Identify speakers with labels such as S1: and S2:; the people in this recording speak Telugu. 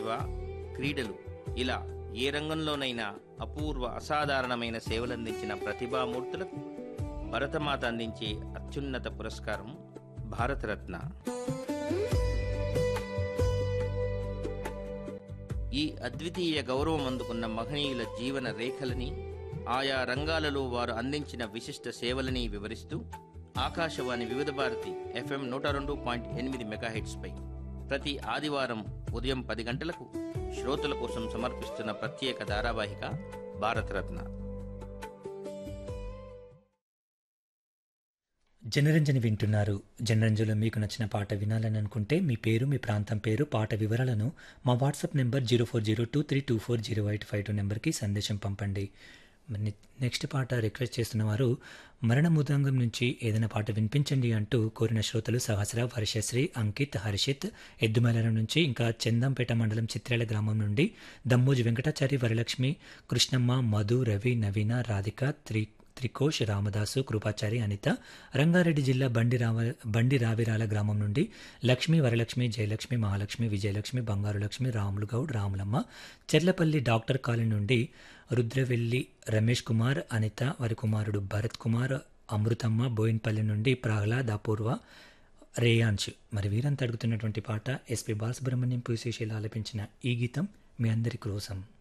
S1: సేవ క్రీడలు ఇలా ఏ రంగంలోనైనా అపూర్వ అసాధారణమైన సేవలందించిన ప్రతిభామూర్తులకు భరతమాత అందించే అత్యున్నత పురస్కారం భారతరత్న ఈ అద్వితీయ గౌరవం అందుకున్న మహనీయుల జీవన రేఖలని ఆయా రంగాలలో వారు అందించిన విశిష్ట సేవలని వివరిస్తూ ఆకాశవాణి వివిధ భారతి ఎఫ్ఎం నూట రెండు పాయింట్ ఎనిమిది మెగాహెట్స్పై ప్రతి ఆదివారం ఉదయం పది గంటలకు శ్రోతల కోసం సమర్పిస్తున్న ప్రత్యేక ధారావాహిక భారతరత్న
S2: జనరంజని వింటున్నారు జనరంజలో మీకు నచ్చిన పాట వినాలని అనుకుంటే మీ పేరు మీ ప్రాంతం పేరు పాట వివరాలను మా WhatsApp number zero four zero two three two four zero eight five two నెంబర్కి సందేశం పంపండి మరి నెక్స్ట్ పాట రిక్వెస్ట్ చేస్తున్న వారు మరణ ముదంగం నుంచి ఏదైనా పాట వినిపించండి అంటూ కోరిన శ్రోతలు సహస్ర వర్షశ్రీ అంకిత్ హర్షిత్ ఎద్దుమలరం నుంచి ఇంకా చందంపేట మండలం చిత్రాల గ్రామం నుండి దమ్మోజు వెంకటాచారి వరలక్ష్మి కృష్ణమ్మ మధు రవి నవీన రాధిక త్రి త్రికోష్ రామదాసు కృపాచారి అనిత రంగారెడ్డి జిల్లా బండి రావ బండి రావిరాల గ్రామం నుండి లక్ష్మి వరలక్ష్మి జయలక్ష్మి మహాలక్ష్మి విజయలక్ష్మి బంగారు లక్ష్మి రాములు గౌడ్ రాములమ్మ చెర్లపల్లి డాక్టర్ కాలనీ నుండి రుద్రవెల్లి రమేష్ కుమార్ అనిత వారి కుమారుడు భరత్ కుమార్ అమృతమ్మ బోయిన్పల్లి నుండి ప్రహ్లాద్ అపూర్వ రేయాంశ్ మరి వీరంతా అడుగుతున్నటువంటి పాట ఎస్పి బాలసుబ్రహ్మణ్యం పూశేషిలు ఆలపించిన ఈ గీతం మీ అందరి కోసం